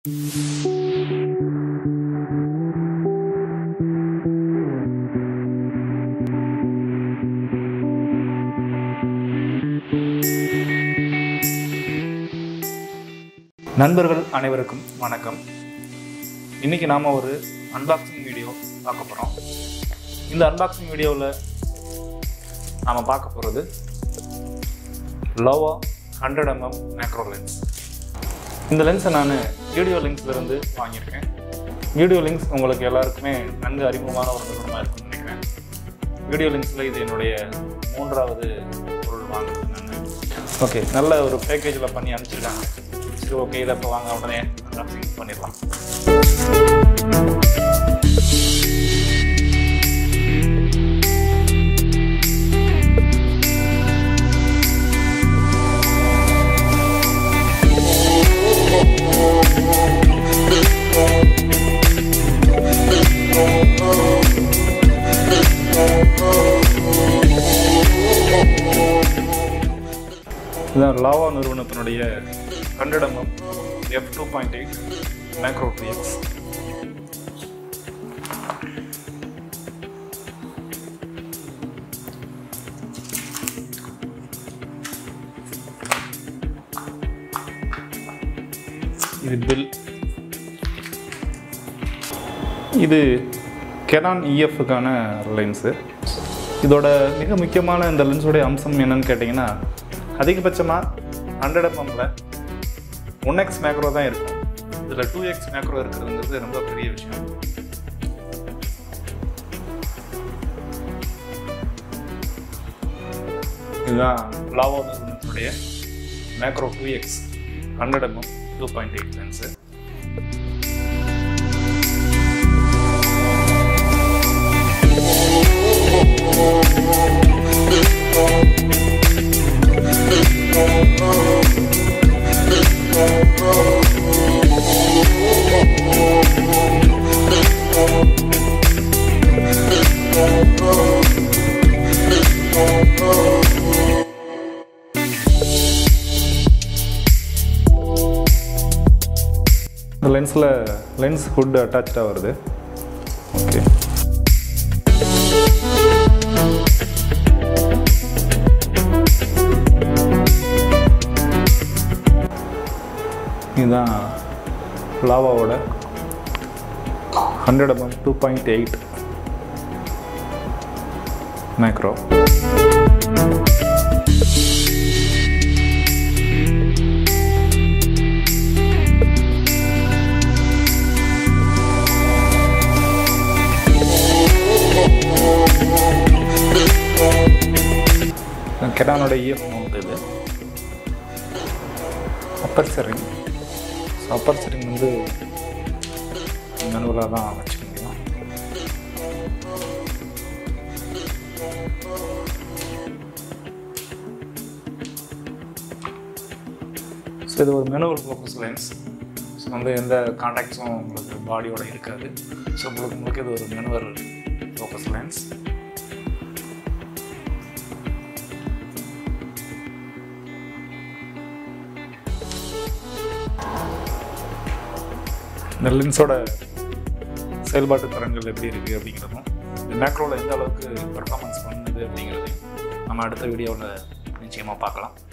நண்பர்கள் அனைவருக்கும் வணக்கம் இன்னைக்கு நாம் ஒரு அன்பாக்சிங் வீடியோ பார்க்க போகிறோம் இந்த அன்பாக்சிங் வீடியோவில் நாம் பார்க்க போகிறது லோவா ஹண்ட்ரட் எம்எம் மேக்ரோ லென்ஸ் இந்த லென்ஸை நான் வீடியோ லிங்க்ஸ்லேருந்து வாங்கியிருக்கேன் வீடியோ லிங்க்ஸ் உங்களுக்கு எல்லாருக்குமே நன்கு அறிமுகமான ஒரு நிறுவனமாக இருக்கும்னு நினைக்கிறேன் வீடியோ லிங்க்ஸில் இது என்னுடைய மூன்றாவது பொருள் வாங்குறது நான் ஓகே நல்ல ஒரு பேக்கேஜில் பண்ணி அனுப்பிச்சிருக்காங்க சரி ஓகே இதை இப்போ வாங்க உடனே அன்பாக்சிங் பண்ணிடலாம் இதுதான் லாவா நிறுவனத்தினுடைய hundred MM F two point eight macro X இது பில் இது கெனான் இஎஃப்க்கான லென்ஸு இதோட மிக முக்கியமான இந்த லென்ஸோடைய அம்சம் என்னன்னு கேட்டிங்கன்னா அதிகபட்சமாக ஹண்ட்ரட் எம்எம்ல ஒன் எக்ஸ் மேக்ரோ தான் இருக்கும் இதில் டூ எக்ஸ் மேக்ரோ இருக்கிறதுங்கிறது ரொம்ப பெரிய விஷயம் இதுதான் லாவோ நிறுவனத்துடைய macro two X hundred MM two point eight lens இந்த லென்ஸில் லென்ஸ் ஹுட் அட்டாச்சாக வருது ஓகே இதுதான் லாவாவோட hundred MM two point eight macro கெடானோட இஎஃப் மவுண்ட் இது அப்பர்ச்சரிங் ஸோ அப்பர்ச்சரிங் வந்து மெனுவலாக தான் வச்சுக்க முடியும் ஸோ இது ஒரு மெனுவல் ஃபோக்கஸ் லென்ஸ் ஸோ வந்து எந்த கான்டாக்ட்ஸும் உங்களுக்கு பாடியோட இருக்காது ஸோ உங்களுக்கு உங்களுக்கு இது ஒரு மெனுவல் ஃபோக்கஸ் லென்ஸ் இந்த லென்ஸோட செயல்பாட்டு திறன்கள் எப்படி இருக்குது அப்படிங்கிறதும் இந்த மேக்ரோவில் எந்த அளவுக்கு பெர்ஃபார்மன்ஸ் பண்ணுது அப்படிங்கிறதையும் நம்ம அடுத்த வீடியோவில் நிச்சயமாக பார்க்கலாம்